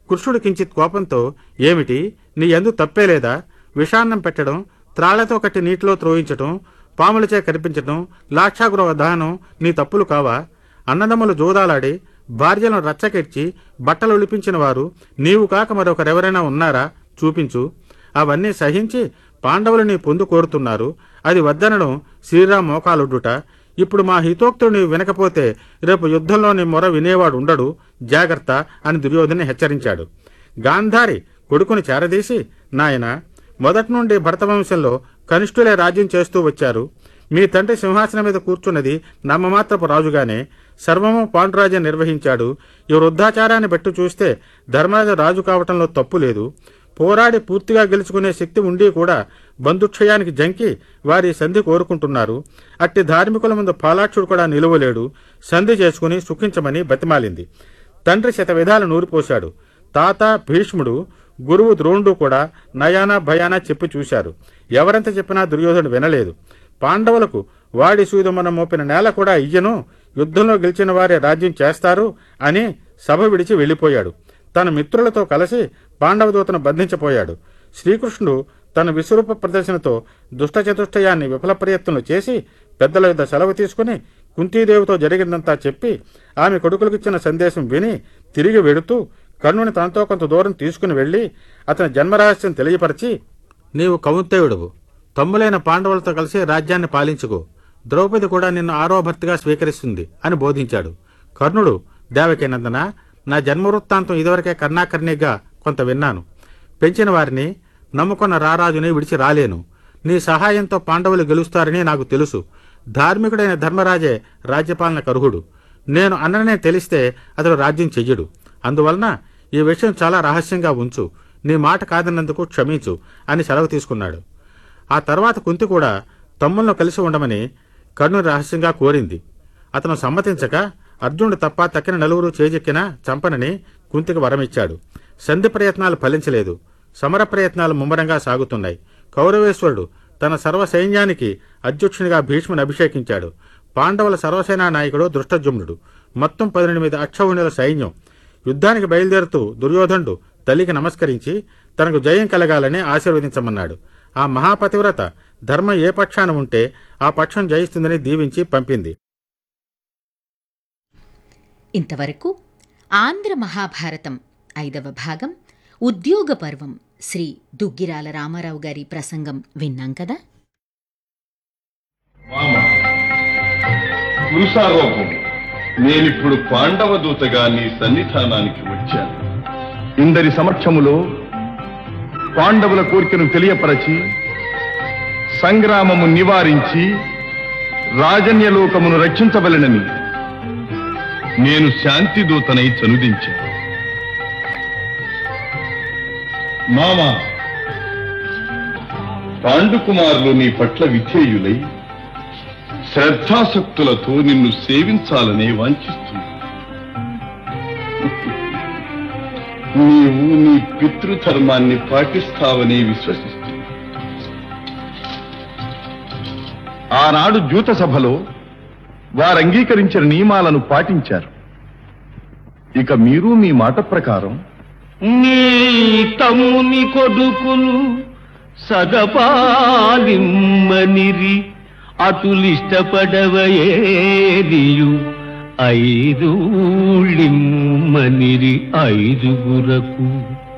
కృష్ణుడు కించిత్ కోపంతో ఏమిటి నీ ఎందు తప్పేలేదా విషాన్నం పెట్టడం త్రాళ్లతో కట్టి నీటిలో త్రోయించటం పాములచే కనిపించటం లాక్షాగృహ దహనం నీ తప్పులు కావా అన్నదమ్ములు జోదాలాడి భార్యలను రచ్చకెచ్చి బట్టలు ఒలిపించిన వారు నీవు కాక మరొకరెవరైనా ఉన్నారా చూపించు అవన్నీ సహించి పాండవులు నీ పొందు కోరుతున్నారు అది వద్దనడం శ్రీరామ్ మోకాలుడ్డుట ఇప్పుడు మా హితోక్తులు నీవు వినకపోతే రేపు యుద్ధంలో నీ మొర వినేవాడు ఉండడు జాగ్రత్త అని దుర్యోధని హెచ్చరించాడు గాంధారి కొడుకుని చేరదీసి నాయన మొదటి నుండి భరతవంశంలో కనిష్ఠులే రాజ్యం చేస్తూ వచ్చారు మీ తండ్రి సింహాసనం మీద కూర్చున్నది నమ్మమాత్రపు రాజుగానే సర్వము పాండురాజ్యం నిర్వహించాడు ఈ వృద్ధాచారాన్ని బట్టి చూస్తే ధర్మరాజు రాజు కావటంలో తప్పు లేదు పోరాడి పూర్తిగా గెలుచుకునే శక్తి ఉండి కూడా బంధుక్షయానికి జంకి వారి సంధి కోరుకుంటున్నారు అట్టి ధార్మికుల ముందు పాలాక్షుడు కూడా నిలువలేడు సంధి చేసుకుని సుఖించమని బతిమాలింది తండ్రి శత విధాలు నూరిపోశాడు తాత భీష్ముడు గురువు ద్రోణుడు కూడా నయానా భయానా చెప్పి చూశారు ఎవరెంత చెప్పినా దుర్యోధనుడు వినలేదు పాండవులకు వాడి సూదమన మోపిన నేల కూడా ఇయ్యను యుద్ధంలో గెలిచిన వారే రాజ్యం చేస్తారు అని సభ విడిచి వెళ్ళిపోయాడు తన మిత్రులతో కలిసి పాండవదూతను బంధించపోయాడు శ్రీకృష్ణుడు తన విశ్వరూప ప్రదర్శనతో దుష్ట చతుష్టయాన్ని విఫల ప్రయత్నం చేసి పెద్దల యుద్ధ సెలవు తీసుకుని కుంతీదేవితో జరిగిందంతా చెప్పి ఆమె కొడుకులకిచ్చిన సందేశం విని తిరిగి వెడుతూ కర్ణుని తనతో కొంత దూరం తీసుకుని వెళ్ళి అతని జన్మరహస్యం తెలియపరిచి నీవు కౌంతేయుడువు తమ్ములైన పాండవులతో కలిసి రాజ్యాన్ని పాలించుకో ద్రౌపది కూడా నిన్ను ఆరో భర్తగా స్వీకరిస్తుంది అని బోధించాడు కర్ణుడు దేవకీనందన నా జన్మవృత్తాంతం ఇదివరకే కర్ణాకర్ణిగా కొంత విన్నాను పెంచిన వారిని నమ్ముకున్న రారాజుని విడిచి రాలేను నీ సహాయంతో పాండవులు గెలుస్తారని నాకు తెలుసు ధార్మికుడైన ధర్మరాజే రాజ్యపాలన కరుహుడు నేను అన్ననే తెలిస్తే అతడు రాజ్యం చెయ్యడు అందువలన ఈ విషయం చాలా రహస్యంగా ఉంచు నీ మాట కాదన్నందుకు క్షమించు అని సెలవు తీసుకున్నాడు ఆ తర్వాత కుంతి కూడా తమ్ములను కలిసి ఉండమని కర్ణుని రహస్యంగా కోరింది అతను సమ్మతించక అర్జునుడు తప్ప తక్కిన నలుగురు చేజెక్కినా చంపనని కుంతికి వరమిచ్చాడు సంధి ప్రయత్నాలు ఫలించలేదు సమర ప్రయత్నాలు ముమ్మరంగా సాగుతున్నాయి కౌరవేశ్వరుడు తన సర్వ సైన్యానికి అధ్యక్షునిగా భీష్ముని అభిషేకించాడు పాండవుల సర్వసేనా నాయకుడు దృష్టజుమ్నుడు మొత్తం పద్దెనిమిది అక్షౌహిణుల సైన్యం యుద్ధానికి బయలుదేరుతూ దుర్యోధనుడు తల్లికి నమస్కరించి తనకు జయం కలగాలని ఆశీర్వదించమన్నాడు ఆ మహాపతివ్రత ధర్మం ఏ పక్షాన ఉంటే ఆ పక్షం జయిస్తుందని దీవించి పంపింది ఇంతవరకు ఆంధ్ర మహాభారతం ఐదవ భాగం ఉద్యోగ పర్వం శ్రీ దుగ్గిరాల రామారావు గారి ప్రసంగం విన్నాం కదా మామ పురుషారోపం నేనిప్పుడు పాండవ దూతగా నీ సన్నిధానానికి వచ్చాను ఇందరి సమక్షములో పాండవుల కోరికను తెలియపరచి సంగ్రామము నివారించి రాజన్యలోకమును రక్షించవలెనని నేను శాంతి దూతనై చనుదించాను మామ పాండుకుమారులు నీ పట్ల విధేయులై శ్రద్ధాసక్తులతో నిన్ను సేవించాలనే వాంఛిస్తుంది నీవు నీ పితృధర్మాన్ని పాటిస్తావని విశ్వసిస్తుంది ఆనాడు జూత సభలో వారు అంగీకరించిన నియమాలను పాటించారు ఇక మీరు మీ మాట ప్రకారం నీ తమ్ముని కొడుకులు సగపాలిమ్మనిరి అటులిష్టపడవయేదియు ఐదు లిమ్మనిరి ఐదుగురకు